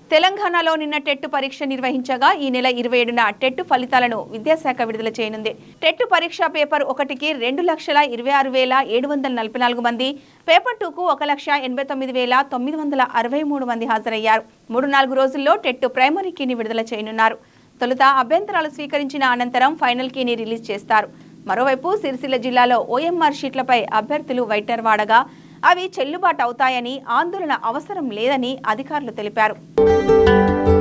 తెలంగాణలో నిన్న టెట్ పరీక్ష నిర్వహించగా ఈ నెల ఇరవై ఏడున టెట్ ఫలితాలను విద్యాశాఖ విడుదల చేయనుంది టెట్ పరీక్ష పేపర్ ఒకటికి రెండు లక్షల ఇరవై ఆరు వేల ఏడు వందల నలభై నాలుగు మంది పేపర్ టూకు ఒక లక్ష ఎనభై తొమ్మిది వేల తొమ్మిది వందల అరవై మూడు మంది హాజరయ్యారు మూడు నాలుగు రోజుల్లో టెట్ ప్రైమరీ కీని విడుదల చేయనున్నారు తొలుత అభ్యంతరాలు స్వీకరించిన అనంతరం ఫైనల్ కీని రిలీజ్ చేస్తారు మరోవైపు సిరిసిల్ల జిల్లాలో ఓఎంఆర్ షీట్లపై అభ్యర్థులు వైటర్ వాడగా అవి చెల్లుబాటు అవుతాయని ఆందోళన అవసరం లేదని అధికారులు తెలిపారు